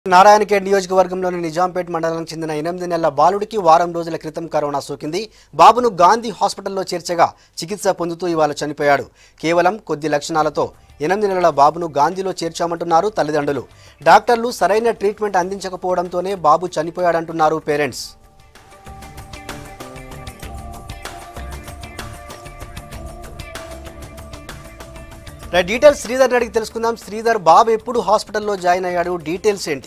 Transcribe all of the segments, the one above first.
నారాయణఖేడ్ నియోజకవర్గంలోని నిజాంపేట్ మండలానికి చెందిన ఎనిమిది నెలల బాలుడికి వారం రోజుల క్రితం కరోనా సోకింది బాబును గాంధీ హాస్పిటల్లో చేర్చగా చికిత్స పొందుతూ ఇవాళ చనిపోయాడు కేవలం కొద్ది లక్షణాలతో ఎనిమిది నెలల బాబును గాంధీలో చేర్చామంటున్నారు తల్లిదండ్రులు డాక్టర్లు సరైన ట్రీట్మెంట్ అందించకపోవడంతోనే బాబు చనిపోయాడంటున్నారు పేరెంట్స్ రైట్, డీటెయిల్స్ శ్రీధర్ అడిగి తెలుసుకుందాం శ్రీధర్ బాబు ఎప్పుడు హాస్పిటల్లో జాయిన్ అయ్యాడు డీటెయిల్స్ ఏంటి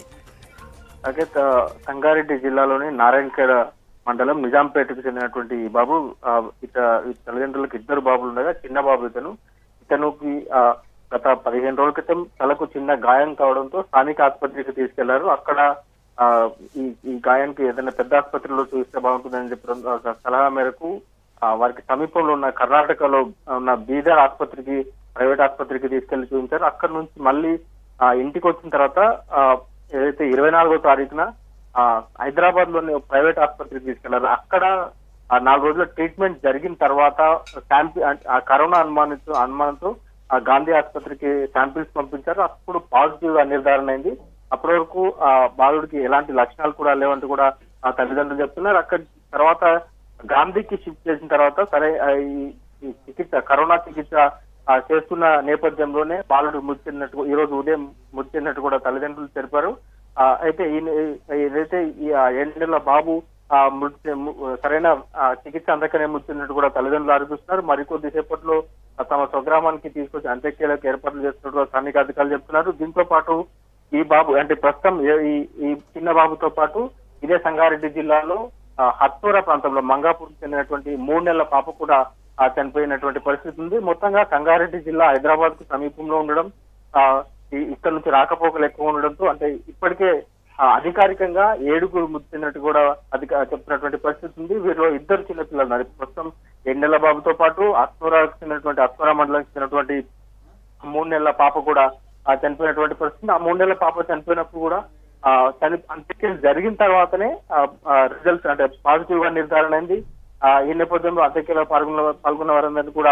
అయితే త- సంగారెడ్డి జిల్లాలోని నారాయణఖేడ మండలం నిజాంపేటకు చెందినటువంటి ఈ బాబు ఆ, ఇత ఈ తల్లిదండ్రులకు ఇద్దరు బాబులు ఉండగా చిన్న బాబు ఇతను ఇతనుకి ఆ, గత పదిహేను రోజుల క్రితం తలకు చిన్న గాయం కావడంతో స్థానిక ఆసుపత్రికి తీసుకెళ్లారు అక్కడ ఆ, ఈ ఈ గాయానికి ఏదైనా పెద్ద ఆసుపత్రిలో చూస్తే బాగుంటుందని చెప్పడం ఒక సలహా మేరకు ఆ, వారికి సమీపంలో ఉన్న కర్ణాటకలో ఉన్న బీదర్ ఆసుపత్రికి ప్రైవేట్ ఆసుపత్రికి తీసుకెళ్లి చూపించారు అక్కడ నుంచి మళ్ళీ ఆ, ఇంటికి వచ్చిన తర్వాత ఆ, ఏదైతే ఇరవై నాలుగో తారీఖున ఆ, హైదరాబాద్ లోని ఒక ప్రైవేట్ ఆసుపత్రికి తీసుకెళ్లారు అక్కడ ఆ నాలుగు రోజుల ట్రీట్మెంట్ జరిగిన తర్వాత శాంపిల్ ఆ కరోనా అనుమానితో అనుమానంతో ఆ గాంధీ ఆసుపత్రికి శాంపిల్స్ పంపించారు అప్పుడు పాజిటివ్ గా నిర్ధారణ అయింది అప్పటి వరకు ఆ బాలుడికి ఎలాంటి లక్షణాలు కూడా లేవంటూ కూడా ఆ తల్లిదండ్రులు చెప్తున్నారు అక్కడ తర్వాత గాంధీకి షిఫ్ట్ చేసిన తర్వాత సరే ఆ, ఈ ఈ చికిత్స కరోనా చికిత్స ఆ, చేస్తున్న నేపథ్యంలోనే బాలుడు మృతి చెందినట్టు ఈ రోజు ఉదయం మృతి చెందినట్టు కూడా తల్లిదండ్రులు తెలిపారు ఆ, అయితే ఈ ఏదైతే ఈ ఆ ఏడు నెలల బాబు ఆ మృతి ము- సరైన ఆ, చికిత్స అందకనే మృతి చెందినట్టు కూడా తల్లిదండ్రులు ఆరోపిస్తున్నారు మరికొద్ది సేపట్లో ఆ, తమ స్వగ్రామానికి తీసుకొచ్చి అంత్యక్రియలకు ఏర్పాట్లు చేస్తున్నట్టు కూడా స్థానిక అధికారులు చెప్తున్నారు దీంతో పాటు ఈ బాబు అంటే ప్రస్తుతం ఏ- ఈ ఈ చిన్న బాబుతో పాటు ఇదే సంగారెడ్డి జిల్లాలో ఆ, హత్తూర ప్రాంతంలో మంగాపూర్ చెందినటువంటి మూడు నెలల పాప కూడా ఆ, చనిపోయినటువంటి పరిస్థితి ఉంది మొత్తంగా సంగారెడ్డి జిల్లా హైదరాబాద్ కు సమీపంలో ఉండడం ఆ, ఈ- ఇక్కడ నుంచి రాకపోకలు ఎక్కువ ఉండడంతో అంటే ఇప్పటికే ఆ, అధికారికంగా ఏడుగురు మృతి చెందినట్టు కూడా అధిక చెప్తున్నటువంటి పరిస్థితి ఉంది వీరిలో ఇద్దరు చిన్నపిల్లలు ఉన్నారు ప్రస్తుతం ఏడు నెలల బాబుతో పాటు అస్మరాకు చెందినటువంటి అస్మరా మండలానికి చెందినటువంటి మూడు నెలల పాప కూడా ఆ, చనిపోయినటువంటి పరిస్థితి ఆ మూడు నెలల పాప చనిపోయినప్పుడు కూడా ఆ, చని అంత్యక్రియలు జరిగిన తర్వాతనే రిజల్ట్స్ అంటే పాజిటివ్ గా నిర్ధారణ అయింది ఆ, ఈ నేపథ్యంలో అంత్యక్రియలో పాల్గొన్న పాల్గొన్న వారందరినీ కూడా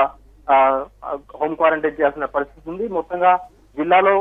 హోమ్ క్వారంటైన్ చేయాల్సిన పరిస్థితి ఉంది మొత్తంగా జిల్లాలో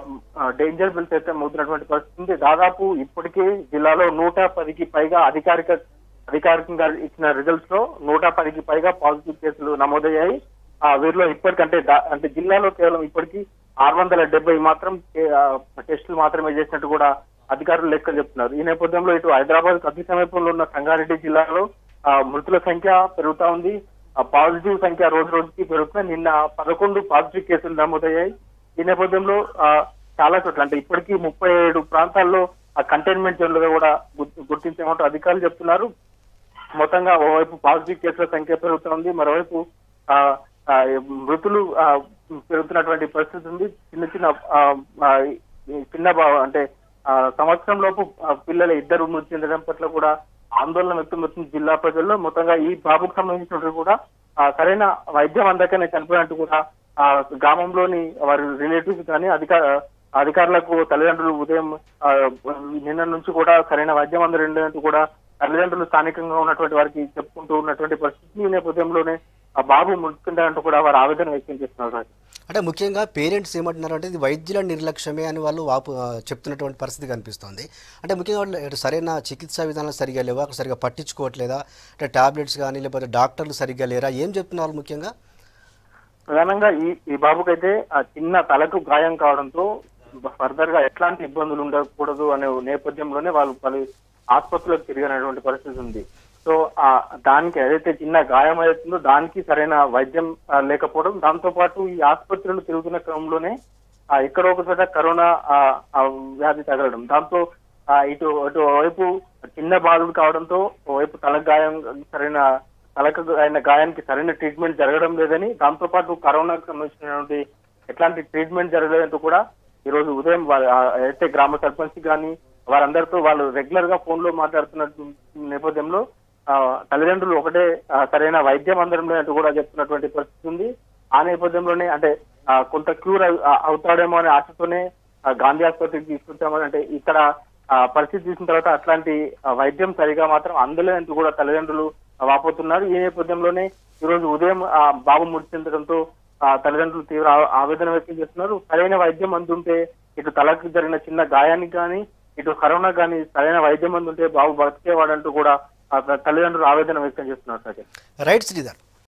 డేంజర్ బిల్స్ అయితే మోతున్నటువంటి పరిస్థితి ఉంది దాదాపు ఇప్పటికే జిల్లాలో నూట పదికి పైగా అధికారిక అధికారికంగా ఇచ్చిన రిజల్ట్స్ లో నూట పదికి పైగా పాజిటివ్ కేసులు నమోదయ్యాయి ఆ వీరిలో ఇప్పటికంటే దా- అంటే జిల్లాలో కేవలం ఇప్పటికీ ఆరు వందల డెబ్బై మాత్రం కే- ఆ, టెస్టులు మాత్రమే చేసినట్టు కూడా అధికారులు లెక్కలు చెప్తున్నారు ఈ నేపథ్యంలో ఇటు హైదరాబాద్ అతి సమీపంలో ఉన్న సంగారెడ్డి జిల్లాలో ఆ, మృతుల సంఖ్య పెరుగుతా ఉంది ఆ పాజిటివ్ సంఖ్య రోజు రోజుకి పెరుగుతుంది నిన్న పదకొండు పాజిటివ్ కేసులు నమోదయ్యాయి ఈ నేపథ్యంలో ఆ, చాలా చోట్ల అంటే ఇప్పటికీ ముప్పై ఏడు ప్రాంతాల్లో ఆ కంటైన్మెంట్ జోన్లుగా కూడా గుర్తు- గుర్తించామంటూ అధికారులు చెప్తున్నారు మొత్తంగా ఓవైపు పాజిటివ్ కేసుల సంఖ్య పెరుగుతోంది మరోవైపు ఆ, ఆ, మృతులు ఆ, పెరుగుతున్నటువంటి పరిస్థితి ఉంది చిన్న చిన్న ఆ, ఆ, ఈ చిన్న బా- అంటే ఆ, సంవత్సరం లోపు ఆ, పిల్లల ఇద్దరు మృతి చెందడం పట్ల కూడా ఆందోళన వ్యక్తమవుతుంది జిల్లా ప్రజల్లో మొత్తంగా ఈ బాబుకు సంబంధించినట్టు కూడా ఆ, సరైన వైద్యం అందకనే చనిపోయినట్టు కూడా ఆ గ్రామంలోని వారి రిలేటివ్స్ కానీ అధికార అధికారులకు తల్లిదండ్రులు ఉదయం ఆ, నిన్న నుంచి కూడా సరైన వైద్యం అందరినట్టు కూడా తల్లిదండ్రులు స్థానికంగా ఉన్నటువంటి వారికి చెప్పుకుంటూ ఉన్నటువంటి పరిస్థితి ఈ నేపథ్యంలోనే ఆ బాబు మృతుండంటూ కూడా వారు ఆవేదన వ్యక్తం చేస్తున్నారు రాజు. అంటే ముఖ్యంగా పేరెంట్స్ ఏమంటున్నారు అంటే ఇది వైద్యుల నిర్లక్ష్యమే అని వాళ్ళు వాపు ఆ, చెప్తున్నటువంటి పరిస్థితి కనిపిస్తోంది అంటే ముఖ్యంగా వాళ్ళు ఇటు సరైన చికిత్సా విధానాలు సరిగా లేవా అక్కడ సరిగా పట్టించుకోవట్లేదా అంటే టాబ్లెట్స్ కానీ లేకపోతే డాక్టర్లు సరిగ్గా లేరా ఏం చెప్తున్నారు ముఖ్యంగా ప్రధానంగా ఈ ఈ బాబుకైతే ఆ చిన్న తలకు గాయం కావడంతో ఫర్దర్ గా ఎట్లాంటి ఇబ్బందులు ఉండకూడదు అనే నేపథ్యంలోనే వాళ్ళు పలు ఆసుపత్రులకు తిరిగినటువంటి పరిస్థితి ఉంది సో ఆ దానికి ఏదైతే చిన్న గాయం అవుతుందో దానికి సరైన వైద్యం ఆ, లేకపోవడం దాంతో పాటు ఈ ఆసుపత్రులు తిరుగుతున్న క్రమంలోనే ఆ, ఎక్కడో ఒక చోట కరోనా ఆ, ఆ వ్యాధి తగలడం దాంతో ఆ, ఇటు అటు వైపు చిన్న బాధలు కావడంతో ఓవైపు తల గాయం సరైన తలకు అయిన గాయానికి సరైన ట్రీట్మెంట్ జరగడం లేదని దాంతో పాటు కరోనాకు సంబంధించినటువంటి ఎట్లాంటి ట్రీట్మెంట్ జరగలేదంటూ కూడా ఈ రోజు ఉదయం వా- ఆ, అయితే గ్రామ సర్పంచ్ కానీ వారందరితో వాళ్ళు రెగ్యులర్ గా ఫోన్ లో మాట్లాడుతున్న నేపథ్యంలో ఆ, తల్లిదండ్రులు ఒకటే ఆ, సరైన వైద్యం అందడం లేదంటూ కూడా చెప్తున్నటువంటి పరిస్థితి ఉంది ఆ నేపథ్యంలోనే అంటే ఆ, కొంత క్యూర్ అవ్- ఆ, అవుతాడేమో అనే ఆశతోనే ఆ, గాంధీ ఆసుపత్రికి తీసుకొచ్చామని అంటే ఇక్కడ ఆ, పరిస్థితి చూసిన తర్వాత అట్లాంటి ఆ, వైద్యం సరిగా మాత్రం అందలేదంటూ కూడా తల్లిదండ్రులు వాపోతున్నారు ఈ నేపథ్యంలోనే ఈ రోజు ఉదయం ఆ బాబు మృతి చెందడంతో ఆ, తల్లిదండ్రులు తీవ్ర ఆ- ఆవేదన వ్యక్తం చేస్తున్నారు సరైన వైద్యం అందుంటే ఇటు తలకు జరిగిన చిన్న గాయానికి కానీ ఇటు కరోనా కానీ సరైన వైద్యం మంది ఉంటే బాబు బతికేవాడంటూ కూడా ఆ తల్లిదండ్రులు ఆవేదన వ్యక్తం చేస్తున్నారు సార్ రైట్ శ్రీధర్